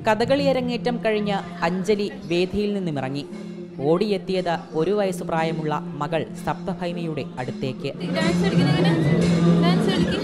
കഥകളി അരങ്ങേറ്റം കഴിഞ്ഞ് അഞ്ജലി വേദിയിൽ നിന്നുമിറങ്ങി ഓടിയെത്തിയത് ഒരു വയസ്സ് പ്രായമുള്ള മകൾ സപ്തഭൈമിയുടെ അടുത്തേക്ക് ഡാൻസ് കളിക്കുന്ന ഡാൻസ് കളിക്കും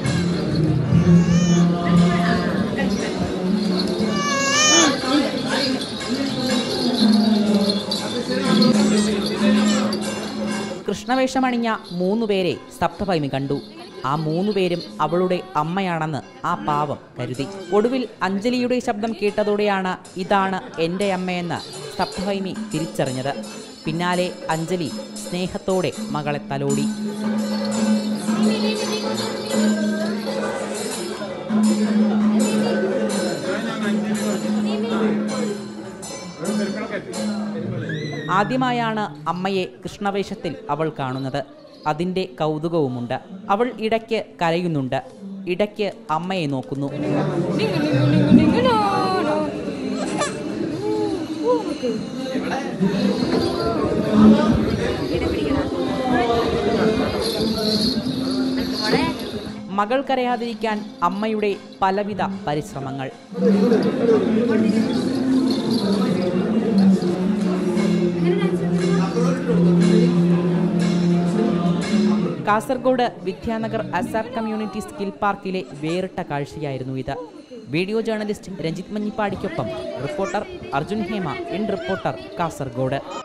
കൃഷ്ണവേഷമണിഞ്ഞ മൂന്നുപേരെ സപ്തഭൈമി കണ്ടു ആ മൂന്നുപേരും അവളുടെ അമ്മയാണെന്ന് ആ പാവം കരുതി ഒടുവിൽ അഞ്ജലിയുടെ ശബ്ദം കേട്ടതോടെയാണ് ഇതാണ് എൻ്റെ അമ്മയെന്ന് സപ്തഭൈമി തിരിച്ചറിഞ്ഞത് പിന്നാലെ അഞ്ജലി സ്നേഹത്തോടെ മകളെ തലോടി ആദ്യമായാണ് അമ്മയെ കൃഷ്ണവേഷത്തിൽ അവൾ കാണുന്നത് അതിൻ്റെ കൗതുകവുമുണ്ട് അവൾ ഇടയ്ക്ക് കരയുന്നുണ്ട് ഇടയ്ക്ക് അമ്മയെ നോക്കുന്നു ഡിങ്കു ഡിങ്കു ഡിങ്കു ഡിങ്കു നോ നോ ഊ നമുക്ക് മകൾ കരയാതിരിക്കാൻ അമ്മയുടെ പലവിധ പരിശ്രമങ്ങൾ Kasaragod Vidyanagar ASAP community skill പാർക്കിലെ വേറിട്ട കാഴ്ചയായിരുന്നു ഇത് വീഡിയോ ജേർണലിസ്റ്റ് രഞ്ജിത്ത് മഞ്ഞിപ്പാടിക്കൊപ്പം reporter Arjun Hema in reporter Kasaragod